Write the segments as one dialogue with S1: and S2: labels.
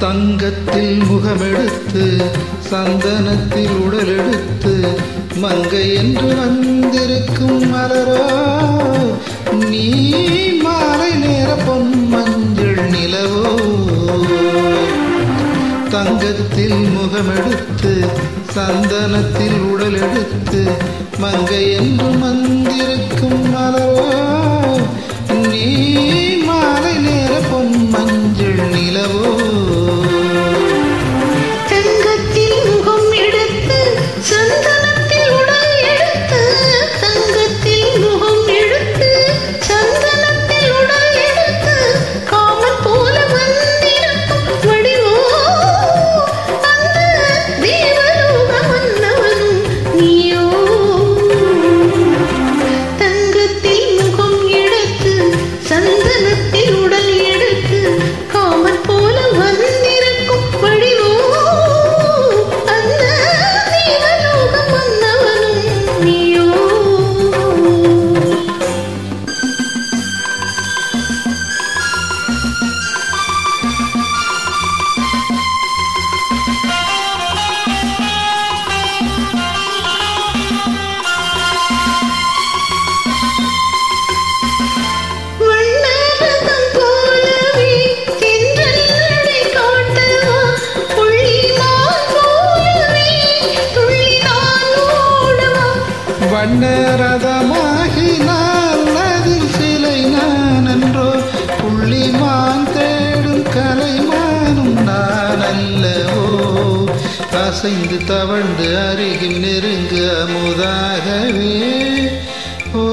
S1: தங்கத்தில் முகமெடுத்து சந்தனத்தில் உடலெடுத்து மங்கை என்று வந்திருக்கும் மலரோ நீ மாலை நேர பொன் மஞ்சள் நிலவோ தங்கத்தில் முகமெடுத்து சந்தனத்தில் உடலெடுத்து மங்கை என்று வந்திருக்கும் மலரோ நீ மாலை நேர பொன் மஞ்சள் நிலவோ
S2: தங்கத்தில் முகம் எடுத்து சந்தனத்தில் உடல் எடுத்து தங்கத்தில் முகம் எடுத்து சந்தனத்தில் உடல் எடுத்து காமன் போல வந்திருக்கும் வடிவோ அந்த தேவலோக மன்னவனும் நீயோ தங்கத்தில் முகம் எடுத்து சந்தனத்தில் உடல் எடுத்து காமன் போல வந்திருக்கும் வடிவோ அந்த தேவலோக மன்னவனும் நீயோ வண்ணரதம் போலவே தென்றல் நடை காட்டவா புள்ளிமான் போலவே துள்ளி நான் ஓடவா
S1: வண்ணரதமாகினால் அதில் சிலை நான் என்றோ புள்ளிமான் தேடும் கலைமானும் நான் அல்லவோ அசைந்து தவழ்ந்து அருகில் நெருங்கு அமுதாகவே ஓ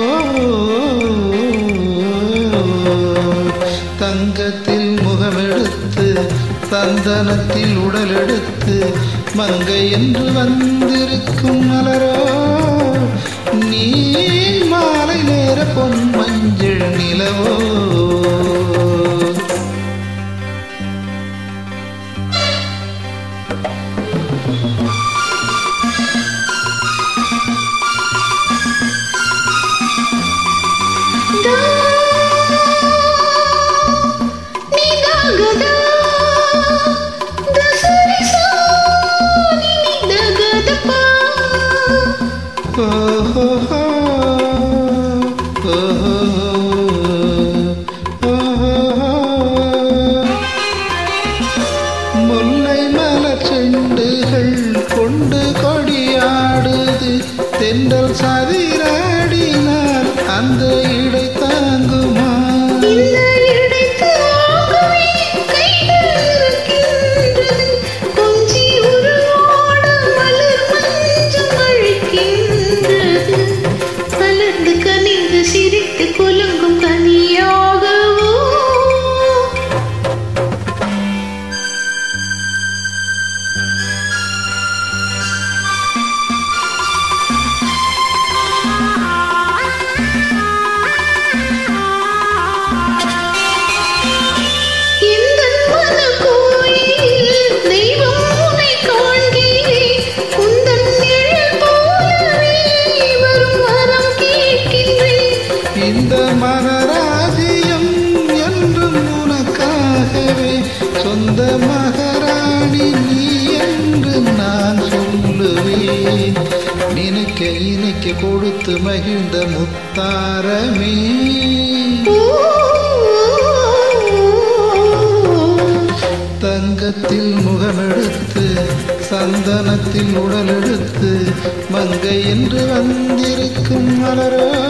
S1: தங்கத்தில் முகமெடுத்து சந்தனத்தில் உடலெடுத்து மங்கை என்று வந்திருக்கும் மலரோ நீ மாலை நேர பொன் மஞ்சள் நிலவோ
S2: Da ni da ga da da sa ni sa ni ni da ga da pa
S1: ஓஹோ முல்லை மலர் செண்டுகள் கொண்டு கொடியாடுது தென்றல் சதிராடினால் அந்த இடை தாங்குமா
S2: இந்த இடை தாங்கவே கைகள் இருக்கின்றது கொஞ்சி உருவோட மலர் மஞ்சம் அழிக்கின்றது மலர்ந்து கனிந்து சிரித்து குலுங்கும் கனியாகவோ இந்த மனக்கோயிலில் தெய்வம் உன்னை காண்கிறேன். உந்தன் நிழல் போலவே வரும் வரம் கேட்கின்றேன்.
S1: இந்த மனராஜ்யம் என்றும் உனக்காகவே சொந்த மகாராணி நீ என்று நான் சொல்லுவேன் நினைக்க இணைக்க கொடுத்து மகிழ்ந்த முத்தாரமே
S2: ஓ,
S1: தங்கத்தில் முகமெடுத்து சந்தனத்தில் உடலெடுத்து மங்கை என்று வந்திருக்கும் மலரோ